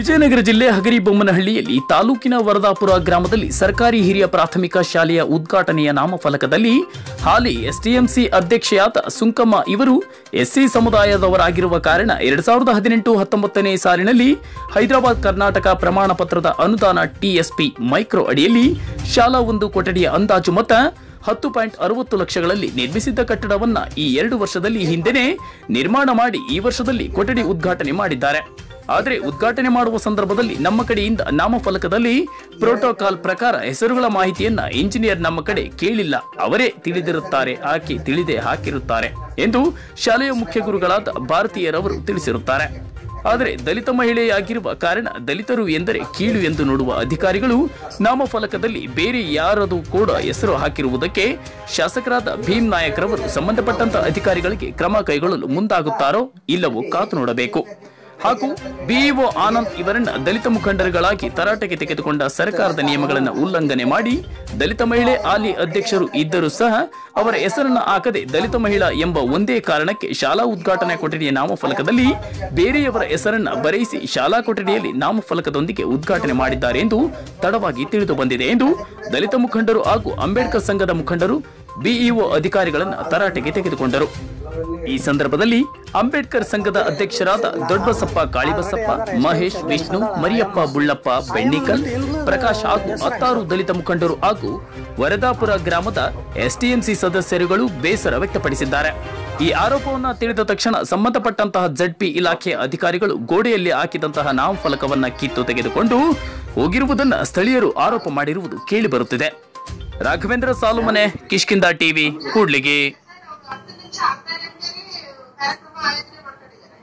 ವಿಜಯನಗರ ಜಿಲ್ಲೆ ಹಗರಿಬೊಮ್ಮನಹಳ್ಳಿಯಲ್ಲಿ ತಾಲೂಕಿನ ವರದಾಪುರ ಗ್ರಾಮದಲ್ಲಿ ಸರ್ಕಾರಿ ಹಿರಿಯ ಪ್ರಾಥಮಿಕ ಶಾಲೆಯ ಉದ್ಘಾಟನೆಯ ನಾಮಫಲಕದಲ್ಲಿ ಹಾಲಿ ಎಸ್ಟಿಎಂಸಿ ಅಧ್ಯಕ್ಷೆಯಾದ ಸುಂಕಮ್ಮ ಇವರು ಎಸ್ಸಿ ಸಮುದಾಯದವರಾಗಿರುವ ಕಾರಣ ಎರಡ್ ಸಾವಿರದ ಹದಿನೆಂಟು ಹತ್ತೊಂಬತ್ತನೇ ಸಾಲಿನಲ್ಲಿ ಹೈದರಾಬಾದ್ ಕರ್ನಾಟಕ ಪ್ರಮಾಣ ಪತ್ರದ ಅನುದಾನ ಟಿಎಸ್ಪಿ ಮೈಕ್ರೋ ಅಡಿಯಲ್ಲಿ ಶಾಲಾ ಒಂದು ಕೊಠಡಿಯ ಅಂದಾಜು ಮೊತ್ತ ಹತ್ತು ಪಾಯಿಂಟ್ ಅರವತ್ತು ಲಕ್ಷಗಳಲ್ಲಿ ನಿರ್ಮಿಸಿದ್ದ ಕಟ್ಟಡವನ್ನ ಈ ಎರಡು ವರ್ಷದಲ್ಲಿ ಹಿಂದೆನೆ ನಿರ್ಮಾಣ ಮಾಡಿ ಈ ವರ್ಷದಲ್ಲಿ ಕೊಠಡಿ ಉದ್ಘಾಟನೆ ಮಾಡಿದ್ದಾರೆ ಆದರೆ ಉದ್ಘಾಟನೆ ಮಾಡುವ ಸಂದರ್ಭದಲ್ಲಿ ನಮ್ಮ ಕಡೆಯಿಂದ ನಾಮಫಲಕದಲ್ಲಿ ಪ್ರೋಟೋಕಾಲ್ ಪ್ರಕಾರ ಹೆಸರುಗಳ ಮಾಹಿತಿಯನ್ನ ಇಂಜಿನಿಯರ್ ನಮ್ಮ ಕಡೆ ಕೇಳಿಲ್ಲ ಅವರೇ ತಿಳಿದಿರುತ್ತಾರೆ ಆಕೆ ತಿಳಿದೇ ಹಾಕಿರುತ್ತಾರೆ ಎಂದು ಶಾಲೆಯ ಮುಖ್ಯ ಗುರುಗಳಾದ ಭಾರತೀಯರವರು ತಿಳಿಸಿರುತ್ತಾರೆ ಆದರೆ ದಲಿತ ಮಹಿಳೆಯಾಗಿರುವ ಕಾರಣ ದಲಿತರು ಎಂದರೆ ಕೀಳು ಎಂದು ನೋಡುವ ಅಧಿಕಾರಿಗಳು ನಾಮಫಲಕದಲ್ಲಿ ಬೇರೆ ಯಾರದು ಕೂಡ ಹೆಸರು ಹಾಕಿರುವುದಕ್ಕೆ ಶಾಸಕರಾದ ಭೀಮ್ ನಾಯಕರವರು ಸಂಬಂಧಪಟ್ಟಂತ ಅಧಿಕಾರಿಗಳಿಗೆ ಕ್ರಮ ಕೈಗೊಳ್ಳಲು ಮುಂದಾಗುತ್ತಾರೋ ಇಲ್ಲವೋ ಕಾತು ನೋಡಬೇಕು ಹಾಗೂ ಬಿಇಒ ಆನಂದ್ ಇವರನ್ನ ದಲಿತ ಮುಖಂಡರುಗಳಾಗಿ ತರಾಟೆಗೆ ತೆಗೆದುಕೊಂಡ ಸರ್ಕಾರದ ನಿಯಮಗಳನ್ನು ಉಲ್ಲಂಘನೆ ಮಾಡಿ ದಲಿತ ಮಹಿಳೆ ಆಲಿ ಅಧ್ಯಕ್ಷರು ಇದ್ದರೂ ಸಹ ಅವರ ಹೆಸರನ್ನ ಹಾಕದೆ ದಲಿತ ಮಹಿಳಾ ಎಂಬ ಒಂದೇ ಕಾರಣಕ್ಕೆ ಶಾಲಾ ಉದ್ಘಾಟನಾ ಕೊಠಡಿಯ ನಾಮಫಲಕದಲ್ಲಿ ಬೇರೆಯವರ ಹೆಸರನ್ನ ಬರೆಯಿಸಿ ಶಾಲಾ ಕೊಠಡಿಯಲ್ಲಿ ನಾಮಫಲಕದೊಂದಿಗೆ ಉದ್ಘಾಟನೆ ಮಾಡಿದ್ದಾರೆ ಎಂದು ತಡವಾಗಿ ತಿಳಿದು ಬಂದಿದೆ ಎಂದು ದಲಿತ ಮುಖಂಡರು ಹಾಗೂ ಅಂಬೇಡ್ಕರ್ ಸಂಘದ ಮುಖಂಡರು ಬಿಇಒ ಅಧಿಕಾರಿಗಳನ್ನು ತರಾಟೆಗೆ ತೆಗೆದುಕೊಂಡರು ಈ ಸಂದರ್ಭದಲ್ಲಿ ಅಂಬೇಡ್ಕರ್ ಸಂಘದ ಅಧ್ಯಕ್ಷರಾದ ದೊಡ್ಡಬಸಪ್ಪ ಕಾಳಿಬಸಪ್ಪ ಮಹೇಶ್ ವಿಷ್ಣು ಮರಿಯಪ್ಪ ಬುಳ್ಳಪ್ಪ ಬೆಣ್ಣಿಕಲ್ ಪ್ರಕಾಶ್ ಹಾಗೂ ಹತ್ತಾರು ದಲಿತ ಮುಖಂಡರು ಹಾಗೂ ವರದಾಪುರ ಗ್ರಾಮದ ಎಸ್ಟಿಎಂಸಿ ಸದಸ್ಯರುಗಳು ಬೇಸರ ವ್ಯಕ್ತಪಡಿಸಿದ್ದಾರೆ ಈ ಆರೋಪವನ್ನ ತಿಳಿದ ತಕ್ಷಣ ಸಂಬಂಧಪಟ್ಟಂತಹ ಜಡ್ಪಿ ಇಲಾಖೆಯ ಅಧಿಕಾರಿಗಳು ಗೋಡೆಯಲ್ಲಿ ಹಾಕಿದಂತಹ ನಾಮಫಲಕವನ್ನ ಕಿತ್ತು ತೆಗೆದುಕೊಂಡು ಹೋಗಿರುವುದನ್ನ ಸ್ಥಳೀಯರು ಆರೋಪ ಮಾಡಿರುವುದು ಕೇಳಿಬರುತ್ತಿದೆ ರಾಘವೇಂದ್ರ ಸಾಲುಮನೆ ಕಿಷ್ಕಿಂದ ಟಿವಿ ಕೂಡ್ಲಿಗೆ ಹತ್ತು ನಿಮಿಷ ಆಗ್ತಾ ಇರಂಗೆ ಕಾರ್ಯಕ್ರಮ ಆಯೋಜನೆ ಮಾಡ್ಕೊಂಡಿದ್ದಾರೆ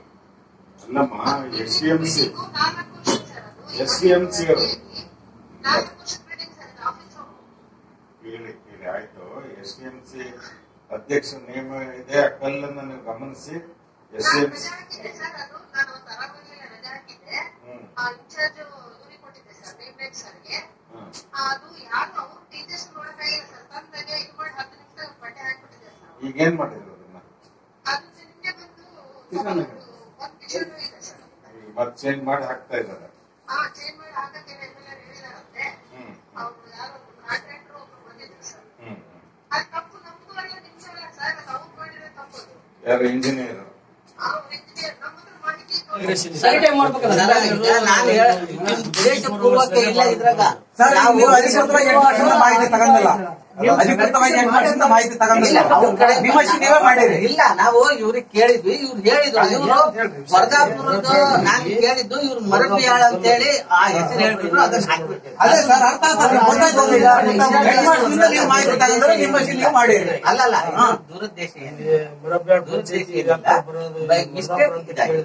ಅಲ್ಲಮ್ಮ ಎಸ್ ಸಿ ಎಂ ಸಿ ನಾಲ್ಕು ವರ್ಷ ಸರ್ ಅದು ಎಸ್ ಸಿ ಎಂ ಸಿ ಅವರು ನಾಲ್ಕು ವರ್ಷದ ಮೀಟಿಂಗ್ ಸರ್ ಇದು ಆಫೀಸ್ ಕೇಳಿ ಕೇಳಿ ಆಯ್ತು ಎಸ್ ಸಿ ಎಂ ಸಿ ಅಧ್ಯಕ್ಷ ನೇಮ ಇದೆ ಆ ಕಲ್ಲನ್ನು ನೀವು ಗಮನಿಸಿ ಎಸ್ ಸಿ ಎಂ ಸಿ ರಜೆ ಹಾಕಿದ್ದೆ ಸರ್ ಅದು ನಾನು ಒಂದು ಅರವತ್ತು ರಜೆ ಹಾಕಿದ್ದೆ ಹ್ಮ್ ಆ ಇನ್ಚಾರ್ಜ್ ಇವ್ರಿಗೆ ಕೊಟ್ಟಿದ್ದೆ ಸರ್ ನೇಮ್ರೇಟ್ ಸರ್ಗೆ ಹ್ಮ್ ಅದು ಯಾರು ಅವರು ಟೀಚರ್ಸ್ ನೋಡಕ್ಕಾಗಿಲ್ಲ ಸರ್ ತಂದಾಗೆ ಇದು ಮಾಡಿ ಹತ್ತು ನಿಮಿಷ ಬಟ್ಟೆ ಹಾಕ್ಬಿಟ್ಟಿದೆ ಸರ್ ಈಗ ಏನ್ ಮಾಡಿದ್ರು ಅದನ್ನ ಅದು ನಿನ್ನೆ ಬಂದು ಒಂದು ಪಿಕ್ಚರ್ ಇದೆ ಸರ್ ಈಗ ಮತ್ತೆ ಚೇಂಜ್ ಮಾಡಿ ಹಾಕ್ತಾ ಇದ್ದಾರೆ ಆ ಚೇಂಜ್ ಮಾಡಿ ಹಾಕಕ್ಕೆ ಎಲ್ಲ ಹೇಳಿದಾರಂತೆ ಹ್ಮ್ ಅವ್ರು ಯಾರೋ ಕಾಂಟ್ರಾಕ್ಟರ್ ಒಬ್ರು ಬಂದಿದ್ರು ಸರ್ ಹ್ಮ್ ಅದು ತಪ್ಪು ನಮ್ದು ಅಲ್ಲ ನಿಮ್ದು ಅಲ್ಲ ಸರ್ ಅದು ಅವ್ರು ಮಾಡಿರೋ ತಪ್ಪು ಅದು ಯಾರು ಇಂಜಿನಿಯರ್ ಅವ್ರು ಇಂಜಿನಿಯರ್ ನಮ್ಮ ಹತ್ರ ಮಾಹಿತಿ ತಗೊಂಡು ಸೈಟೇ ಮಾಡ್ಬೇಕಲ್ಲ ಸರ್ ಈಗ ನಾನು ಹೇಳ- ಉದ್ದೇಶಪೂರ್ವಕ ಇಲ್ಲ ಇದ್ರಾಗ ಸರ್ ನಾವು ನೀವು ಅಧಿಕೃತವಾಗಿ ಎಂಟು ವರ್ಷದಿಂದ ಮಾಹಿತಿ ತಗೊಂಡಿಲ್ಲ ಅಧಿಕೃತವಾಗಿ ಎಂಟು ವರ್ಷದಿಂದ ಮಾಹಿತಿ ಇಲ್ಲ, ತಗೊಂಡಿಲ್ಲ ಅವ್ರ ಕಡೆ ವಿಮರ್ಶೆ ನೀವೇ ಮಾಡಿರಿ ಇಲ್ಲ ನಾವು ಇವ್ರಿಗೆ ಕೇಳಿದ್ವಿ ಇವ್ರು ಹೇಳಿದ್ರು ಇವರು ವರ್ಗಾಪುರದ ನಾನು ಕೇಳಿದ್ದು ಇವ್ರು ಮರಬಿಯಾಳ ಅಂತ ಹೇಳಿ ಆ ಹೆಸರು ಹೇಳ್ಬಿಟ್ರು ಅದನ್ನ ಹಾಕ್ಬಿಟ್ಟಿದ್ರು ಅದೇ ಸರ್ ಅರ್ಥ ಆಯ್ತು ಗೊತ್ತಾಯ್ತು ಈಗ. ಎಂಟು ವರ್ಷದಿಂದ ನೀವು ಮಾಹಿತಿ ತಗೊಂಡ್ರೆ ವಿಮರ್ಶೆ ನೀವು ಮಾಡಿರಿ ಅಲ್ಲಲ್ಲ ಇದು ದುರುದ್ದೇಶ ಏನಿಲ್ಲ. ದುರುದ್ದೇಶ ಏನಿಲ್ಲ. ಬೈ ಮಿಸ್ಟೇಕ್ ಇದಾಗಿದೆ.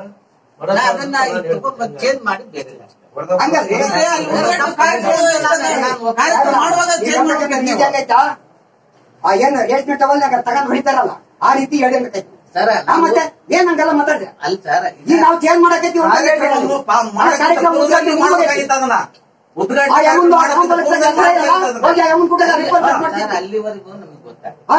ನಾ ಅದನ್ನ ಚೇಂಜ್ ಮಾಡಿ ಬೇರೆ ಹಂಗಲ್ರಿ ಅಲ್ಲಿ ಹೋಗ್ಬಿಟ್ಟು ಕಾರ್ಯಕ್ರಮ ಇರ್ತದೆ. ಕಾರ್ಯಕ್ರಮ ಮಾಡುವಾಗ change ಮಾಡ್ಬೇಕಂತ ನೀವು. ಆ ಏನ್ ರೇಷ್ಮೆ ಟವಲ್ನಾಗ ತಗೊಂಡ್ ಹೊಡಿತಾರಲ್ಲ ಆ ರೀತಿ ಹೇಳಿರ್ಬೇಕೈತಿ ಸರ್ ಆ ಮತ್ತೆ ಏನ್ ಹಂಗೆಲ್ಲ ಮಾತಾಡ್ರಿ ಅಲ್ಲ ಸರ್ ಈಗ ನಾವು ಚೇಂಜ್ ಮಾಡಕೈತಿ ಕಾರ್ಯಕ್ರಮವನ್ನು ಪಾ- ಮಾಡಕ್ಕಿಂತ ಉದ್ಘಾಟನೆ ಮಾಡ್ಬೇಕಾಗಿತ್ತು ಅದನ್ನ. ಉದ್ಘಾಟನೆ ಹೋಗಿ ಆ ಯಮ್ಮನ್ ಕೂಡ ರಿಪೋರ್ಟ್ ಸರ್ ಮಾಡ್ತೀನಿ ಅಲ್ಲಿವರೆಗೂ ನಮಗೆ ಗೊತ್ತಾಗ ಹಾ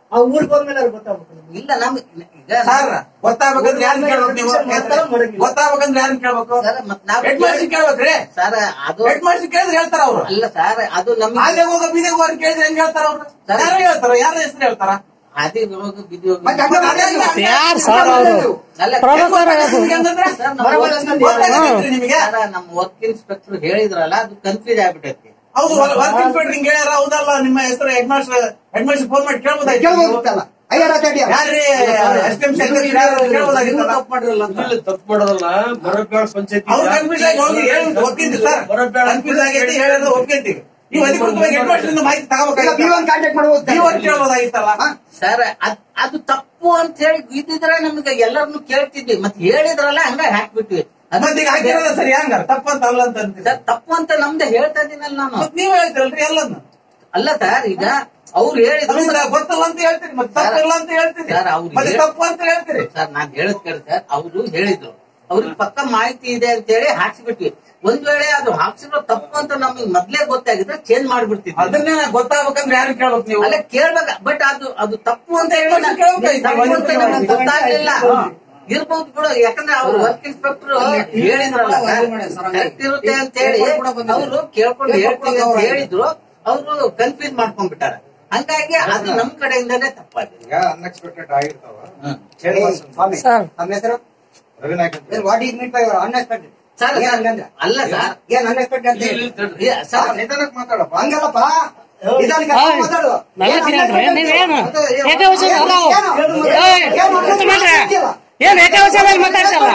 ಇಲ್ಲ ನಮ್ ಈಗ ಸರ್ ಗೊತ್ತಾಗ್ಬೇಕಂದ್ರೆ ಯಾರನ್ನ ಕೇಳ್ಬೇಕು ನೀವು ಗೊತ್ತಾಗ್ಬೇಕಂದ್ರೆ ಯಾರನ್ನ ಕೇಳ್ಬೇಕು ಸರ್ ಮತ್ ನಾವು ಹೆಡ್ ಮಾಸ್ಟರ್ ಕೇಳ್ಬೇಕ್ರಿ ಸರ್ ಅದು ಹೆಡ್ ಮಾಸ್ಟರ್ ಕೇಳಿದ್ರೆ ಹೇಳ್ತಾರ ಅವ್ರು ಅಲ್ಲ ಸರ್ ಅದು ನಮ್ಗೆ ಹಾಗೆ ಹೋಗ ಬೀದಿಗೆ ಹೋಗಿ ಕೇಳಿದ್ರೆ ಹೆಂಗ್ ಹೇಳ್ತಾರ ಅವ್ರು ಯಾರು ಹೇಳ್ತಾರ ಯಾರ ಹೆಸರು ಹೇಳ್ತಾರ ಅದೇ ಹೋಗಿ ಬಿದ್ದು ಹೋಗಿ ಮತ್ತೆ ಹಂಗೆ ಮಾತಾಡಿ. ಯಾರ್ ಸರ್ ಅವ್ರು? ಅಲ್ಲ ಹೆಂಗಂದ್ರೆ ಸರ್, ನಮ್ಮ work ಗೊತ್ತಾಗತ್ತೈತ್ರಿ ನಿಮಗೆ ಸರ್, ನಮ್ಮ ವರ್ಕ್ ಇನ್ಸ್ಪೆಕ್ಟರ್ ಹೇಳಿದ್ರಲ್ಲ ಅದು ಕನ್ಫ್ಯೂಸ್ ಆಗ್ಬಿಟ್ಟೈತಿ ಹೌದು ವರ್ಕ್ ಇನ್ಸ್ಪೆಕ್ಟರ್ ಹಿಂಗ್ ಹೇಳ್ಯಾರ ಹೌದಲ್ಲ ನಿಮ್ಮ ಹೆಸರು head master head master phone ಮಾಡಿ ಕೇಳ್ಬೋದಾಯ್ತು ಕೇಳ್ಬೋದಿತ್ತಲ್ಲ ಅಯ್ಯರ ತಡಿ ಯಾರ್ರಿ ಎಸ್ ಡಿ ಎಂ ಕೇಳ್ಬೋದಾಗಿತ್ತಲ್ಲ ತಪ್ಪು ಮಾಡಿರಲ್ಲ ಅಂತ ತಪ್ಪು ಮಾಡೋದಲ್ಲ ಮರಬ್ಯಾಳ ಪಂಚಾಯತಿ ಅವ್ರು ಕನ್ಫ್ಯೂಸ್ ಆಗಿ ಹೋಗಿ ಹೇಳಿ ಒಪ್ಕೊಂತೀವಿ ಸರ್ ಕನ್ಫ್ಯೂಸ್ ಆಗೈತಿ ಹೇಳಿದ್ರೆ ಒಪ್ಕೊಂತೀವಿ ನೀವು ಅಧಿಕೃತವಾಗಿ ಹೆಡ್ ಮಾಸ್ಟರ್ ಮಾಹಿತಿ ಈಗ ಬಿ ತಗೋಬೇಕಾಗಿತ್ತು ಒನ್ ಕಾಂಟ್ಯಾಕ್ಟ್ ಮಾಡ್ಬೋದು ನೀವು ಅವ್ರು ಕೇಳ್ಬೋದಾಗಿತ್ತಲ್ಲ ಸರ್ ಅದ್- ಅದು ತಪ್ಪು ಅಂತ ಹೇಳಿ ಇದ್ದಿದ್ರೆ ನಮ್ಗೆ ಎಲ್ಲರನ್ನು ಕೇಳ್ತಿದ್ವಿ ಮತ್ತೆ ಹೇಳಿದ್ರಲ್ಲ ಹಂಗ ಹಾಕ್ಬಿಟ್ವಿ ಅದು ಮತ್ತೆ ಈಗ ಹಾಕಿರೋದ ಸರಿ ಹಂಗಾರ ತಪ್ಪಂತ ಅಲ್ಲ ಅಂತ ಅಂತೀರಿ ಸರ್ ತಪ್ಪು ಅಂತ ನಮ್ದೇ ಹೇಳ್ತಾ ಇದೀನಲ್ಲ ನಾನು ಮತ್ ನೀವ್ ಹೇಳ್ತೀರಲ್ರಿ ಎಲ್ಲನ್ನ ಅಲ್ಲ ಸರ್ ಈಗ ಅವ್ರು ಹೇಳಿದ್ರು ನಮ್ಗೆ ಗೊತ್ತಲ್ಲ ಅಂತ ಹೇಳ್ತೀರಿ ಮತ್ತೆ ತಪ್ಪಿಲ್ಲ ಅಂತ ಹೇಳ್ತೀರಿ ಸರ್, ಅವ್ರು ಮತ್ತೆ ಹೇಳಿ- ತಪ್ಪು ಅಂತ ಹೇಳ್ತೀರಿ ಸರ್ ನಾನ್ ಹೇಳದ್ ಕೇಳಿ ಸರ್ ಅವರು ಹೇಳಿದ್ರು ಅವ್ರಿಗೆ ಪಕ್ಕ ಮಾಹಿತಿ ಇದೆ ಅಂತ ಹೇಳಿ ಹಾಕ್ಸ್ಬಿಟ್ವಿ ಒಂದ್ ವೇಳೆ ಅದು ಹಾಕ್ಸಿರೋ ತಪ್ಪು ಅಂತ ನಮಗೆ ಮೊದ್ಲೇ ಗೊತ್ತಾಗಿದ್ರೆ ಚೇಂಜ್ ಮಾಡ್ಬಿಡ್ತಿದ್ವಿ ಅದನ್ನೇ ಗೊತ್ತಾಗ್ಬೇಕಂದ್ರೆ ಯಾರು ಕೇಳ್ಬೇಕು ನೀವು ಅಲ್ಲ ಕೇಳ್ಬೇಕ ಬಟ್ ಅದು ಅದು ತಪ್ಪು ಅಂತ ಹೇಳಿ ಮತ್ತೆ ಕೇಳ್ಬೇಕಾಯ್ತು. ತಪ್ಪು ಅಂತ ನಮ್ಗೆ ಗೊತ್ತಾಗ್ಲಿಲ್ಲ ಇರ್ಬೋದು ಬಿಡು ಯಾಕಂದ್ರೆ ಅವ್ರು ವರ್ಕ್ ಇನ್ಸ್ಪೆಕ್ಟರ್ ಹೇಳಿದ್ರಲ್ಲ ಕರೆಕ್ಟ್ ಇರುತ್ತೆ ಅಂತ ಹೇಳಿ ಅವರು ಕೇಳ್ಕೊಂಡು ಹೇಳ್ತೀವಿ ಅಂತ ಹೇಳಿದ್ರು ಅವರು ಕನ್ಫ್ಯೂಸ್ ಮಾಡ್ಕೊಂಡ್ಬಿಟ್ಟಾರ ಹಂಗಾಗಿ ಅದು ನಮ್ ಕಡೆಯಿಂದಾನೇ ತಪ್ಪಾಗಿದೆ ಈಗ ಅನ್ಎಕ್ಸ್ಪೆಕ್ಟೆಡ್ ಆಗಿರ್ತಾವ ಏ, ಸ್ವಾಮಿ ನಮ್ಮ ಹೆಸರು ರವಿನಾಯಕ್ ಅಂತ what is meet by unexpected sir ಅಲ್ಲ ಸರ್ ಏನ್ ಅನ್ಎಕ್ಸ್ಪೆಕ್ಟೆಡ್ ಅಂತ ಹೇಳಿ ಇಲ್ಲ, ಸರ್ ನಿಧಾನಕ್ಕೆ ಮಾತಾಡಪ್ಪ ಹಂಗಲ್ಲಪ್ಪ ನಿಧಾನಕ್ಕೆ ಮಾತಾಡು ನನ್ನ ಏನ್ ಕಿರಿಯರು, unexpected ನೀವೇನು? ಅಂತ ಹೇಳಿ? ಏಕವಚನ ಅಲ್ಲ ಅವು. ಏನು? ಏಯ್, ಏನು ಕೂತು ಮಾಡ್ರೆ. ಗೊತ್ತಿಲ್ಲ. ಏನ್ ಏಕವಚನದಲ್ಲಿ ಮಾತಾಡ್ತಲ್ಲ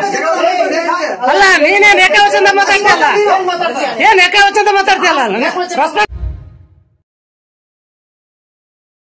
ಅಲ್ಲ ನೀನೇನ್ ಏಕವಚನದ ಮಾತಾಡ್ತಲ್ಲ ಏನ್ ಏಕವಚನದ ಮಾತಾಡ್ತಿಯಲ್ಲ ಪ್ರಶ್ನೆ